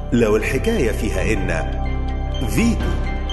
لو الحكاية فيها إن فيتو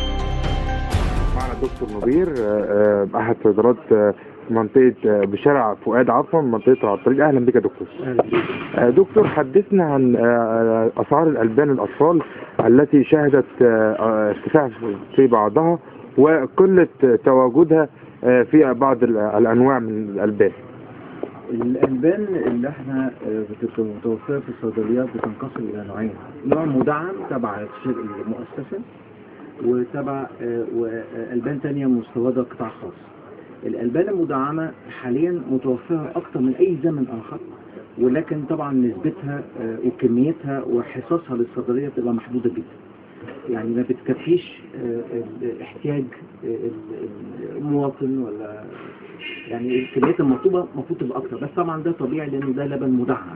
معنا الدكتور نبير آه، آه، احد صيدلات آه، منطقه آه، بشارع فؤاد عفوا منطقه العطارين اهلا بك يا دكتور آه، دكتور حدثنا عن آه، اسعار الالبان الاطفال التي شهدت آه، آه، ارتفاع في بعضها وقله تواجدها آه، في بعض ال- الانواع من الالبان الألبان اللي احنا آه، بتبقى متوفرة في الصيدليات بتنقسم إلى نوعين نوع مدعم تبع الشر- المؤسسة وتبع آه، وألبان تانية مستوردة قطاع خاص الألبان المدعمة حاليا متوفرة أكتر من أي زمن آخر ولكن طبعا نسبتها آه، وكميتها وحصصها للصيدلية بتبقى محدودة جدا يعني ما بتكفيش آه، ال- احتياج آه، ال- المواطن ولا يعني الكميات المطلوبه المفروض تبقى اكتر بس طبعا ده طبيعي لان ده لبن مدعم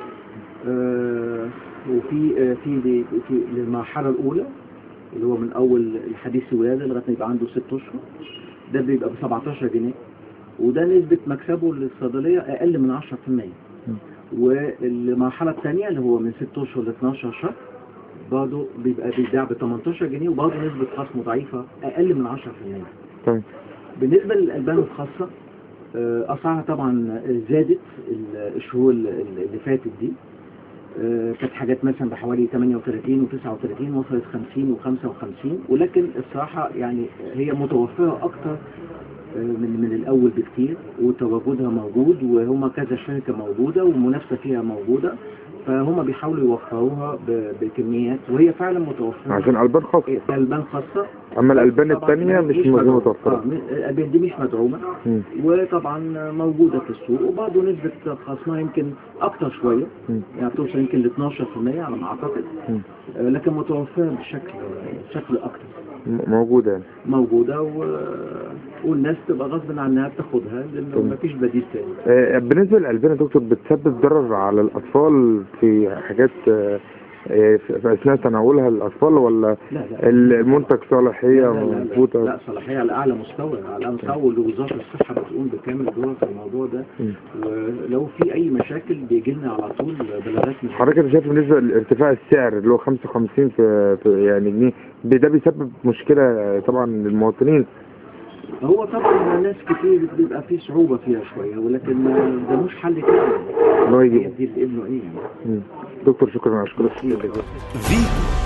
آه وفي آه في في في المرحله الاولى اللي هو من اول الحديث الولاده لغايه ما يبقى عنده ست اشهر ده بيبقى ب 17 جنيه وده نسبه مكسبه للصيدليه اقل من 10% والمرحله الثانيه اللي هو من 6 اشهر ل 12 شهر برضه بيبقى بيتباع ب 18 جنيه وبرضه نسبه خصم ضعيفه اقل من 10% تمام بالنسبة للألبان الخاصة آه، أسعارها طبعا زادت ال- الشهور ال- اللي فاتت دي آه، كانت حاجات مثلا بحوالي 38 و39 وصلت 50 و55 ولكن الصراحة يعني هي متوفرة أكتر آه، من من الأول بكتير وتواجدها موجود وهما كذا شركة موجودة والمنافسة فيها موجودة فهم بيحاولوا يوفروها ب- بكميات وهي فعلا متوفرة عشان البان خاصه ألبان خاصة اما الالبان طبعاً الثانيه مش مدعومة. متوفره آه، م- الألبان دي مش مدعومة مم. وطبعا موجودة في السوق وبرضه نسبة خصمها يمكن أكتر شوية مم. يعني توصل يمكن ل 12% على ما أعتقد مم. آه، لكن متوفرة بشكل بشكل أكتر م- موجوده يعني موجودة و... والناس تبقى غصب عنها بتاخدها لأنه تمام. مفيش بديل تاني آه، بالنسبة للألبان يا دكتور بتسبب ضرر على الأطفال في حاجات آه، آه، في في أثناء تناولها للأطفال ولا لا لا المنتج صلاحية لا, لا, لا, مظبوطة؟ لا صلاحية على أعلى مستوى على أعلى مستوى ووزارة الصحة بتقوم بكامل دورها في الموضوع ده مم. ولو في أي مشاكل بيجي لنا على طول بلاغات من حضرتك أنا شايف بالنسبة لارتفاع السعر اللي هو 55 في, في يعني جنيه ب- ده بيسبب مشكلة آه، طبعا للمواطنين هو طبعا ناس كتير بيبقى فيه صعوبة فيها شوية ولكن ده مش حل كده الله يجيبه يدي لابنه ايه يعني مم. دكتور شكرا أشكرك فيتو